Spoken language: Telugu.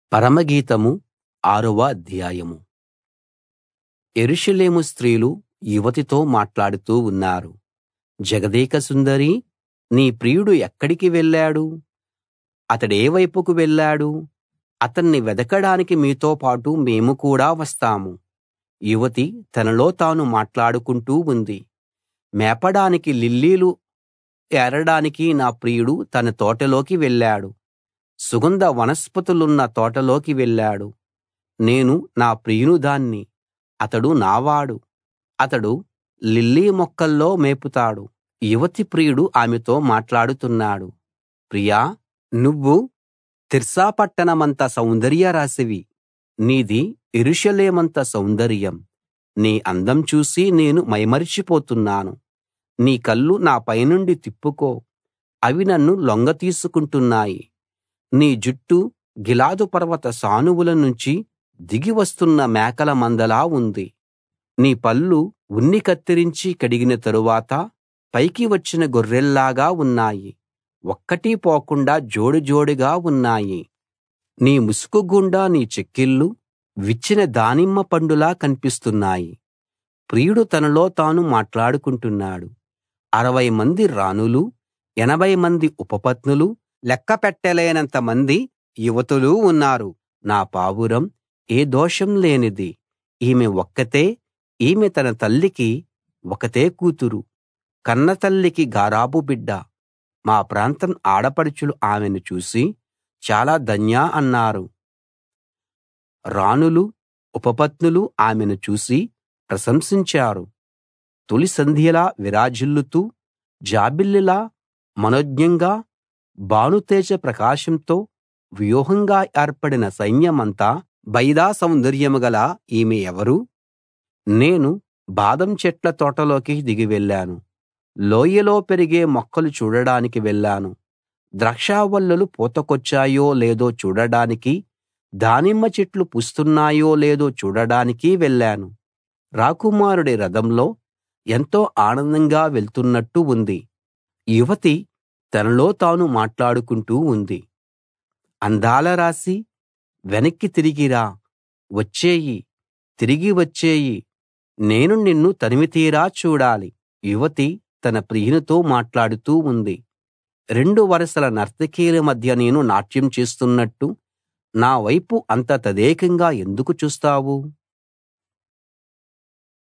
పరమగీతము ఆరవ అధ్యాయం యెరూషలేము స్త్రీలు యువతితో మాట్లాడుతూ ఉన్నారు జగదేక సుందరీ నీ ప్రియుడు ఎక్కడికి వెళ్ళాడు అతడే వైపుకు వెళ్ళాడు అతన్ని వెదకడానికి మీతో పాటు మేము కూడా వస్తాము యువతి తనలో తాను మాట్లాడుకుంటూ ఉంది మేపడానికి లిల్లీలు ఏరడానికి నా ప్రియుడు తన తోటలోకి వెళ్ళాడు సుగంధ వనస్పతులున్న తోటలోకి వెళ్ళాడు నేను నా ప్రియునిదాన్ని అతడు నావాడు అతడు లిల్లీ మొక్కల్లో మేపుతాడు యువతి ప్రియుడు ఆమెతో మాట్లాడుతున్నాడు ప్రియా నువ్వు తిర్సా పట్టణమంత సౌందర్యరాశివి నీది యెరూషలేమంత సౌందర్యం నీ అందం చూసి నేను మైమరిచిపోతున్నాను నీ కళ్ళు నా పైనుండి తిప్పుకో అవి నన్ను లొంగతీసుకుంటున్నాయి నీ జుట్టు గిలాదు పర్వత సానువుల నుంచి దిగి వస్తున్న మేకల మందలా ఉంది నీ పళ్ళు ఉన్ని కత్తిరించి కడిగిన తరువాత పైకి వచ్చిన గొర్రెల్లాగా ఉన్నాయి ఒక్కటీ పోకుండా జోడు జోడుగా ఉన్నాయి నీ ముసుకు గుండా నీ చెక్కిళ్ళు విచ్చిన దానిమ్మ పండులా కన్పిస్తున్నాయి ప్రియుడు తనలో తాను మాట్లాడుకుంటున్నాడు అరవై మంది రాణులు ఎనభై మంది ఉపపత్నులు లెక్క పెట్టలేనంత మంది యువతులు ఉన్నారు నా పావురం ఏ దోషం లేనిది ఈమె ఒక్కతే ఈమె తన తల్లికి ఒకతే కూతురు కన్నతల్లికి గారాబు బిడ్డ మా ప్రాంతం ఆడపడుచులు ఆమెను చూసి చాలా ధన్య అన్నారు రాణులు ఉపపత్నులు ఆమెను చూసి ప్రశంసించారు తొలి సంధ్యలా విరాజిల్లుతూ జాబిల్లిలా మనోజ్ఞంగా భానుతేజ ప్రకాశంతో వ్యూహంగా ఏర్పడిన సైన్యమంతా బయదా సౌందర్యం గల ఈమె ఎవరు నేను బాదం చెట్ల తోటలోకి దిగి వెళ్ళాను లోయలో పెరిగే మొక్కలు చూడడానికి వెళ్ళాను ద్రాక్షావల్లులు పూతకొచ్చాయో లేదో చూడడానికి దానిమ్మ చెట్లు పూస్తున్నాయో లేదో చూడడానికి వెళ్ళాను రాకుమారుడి రథంలో ఎంతో ఆనందంగా వెళ్తున్నట్టు ఉంది యువతి తనలో తాను మాట్లాడుకుంటూ ఉంది అందాల రాశి వెనక్కి తిరిగి రా వచ్చేయి తిరిగి వచ్చేయి నేను నిన్ను తనివితీరా చూడాలి యువతి తన ప్రియునితో మాట్లాడుతూ ఉంది రెండు వరసల నర్తకీల మధ్య నేను నాట్యం చేస్తున్నట్టు నా వైపు అంత తదేకంగా ఎందుకు చూస్తావు